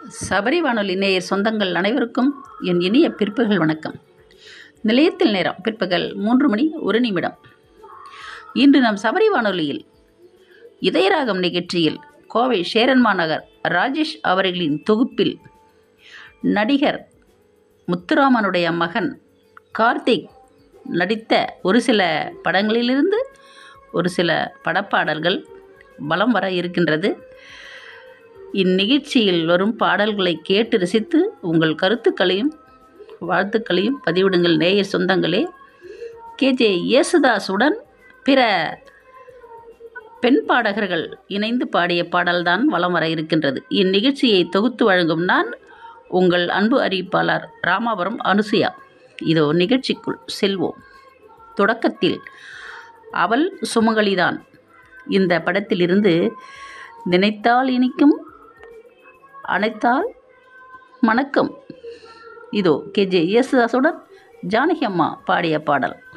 சபரி வானொலி நேயர் சொந்தங்கள் அனைவருக்கும் என் இனிய பிற்பகல் வணக்கம் நிலையத்தில் நேரம் பிற்பகல் மூன்று மணி ஒரு நிமிடம் இன்று நம் சபரி வானொலியில் இதயராகம் நிகழ்ச்சியில் கோவை சேரன்மா நகர் ராஜேஷ் அவர்களின் தொகுப்பில் நடிகர் முத்துராமனுடைய மகன் கார்த்திக் நடித்த ஒரு சில படங்களிலிருந்து ஒரு சில படப்பாடல்கள் பலம் வர இருக்கின்றது இந்நிகழ்ச்சியில் வரும் பாடல்களை கேட்டு ரசித்து உங்கள் கருத்துக்களையும் வாழ்த்துக்களையும் பதிவிடுங்கள் நேயர் சொந்தங்களே கேஜே யேசுதாஸுடன் பிற பெண் பாடகர்கள் இணைந்து பாடிய பாடல்தான் வலம் வர இருக்கின்றது இந்நிகழ்ச்சியை தொகுத்து வழங்கும் நான் உங்கள் அன்பு அறிவிப்பாளர் ராமாபுரம் அனுசுயா இதோ நிகழ்ச்சிக்குள் செல்வோம் தொடக்கத்தில் அவள் சுமங்கலிதான் இந்த படத்திலிருந்து நினைத்தால் இனிக்கும் அனைத்தால் மணக்கம் இதோ கேஜே யேசுதாசுடன் ஜானகி அம்மா பாடிய பாடல்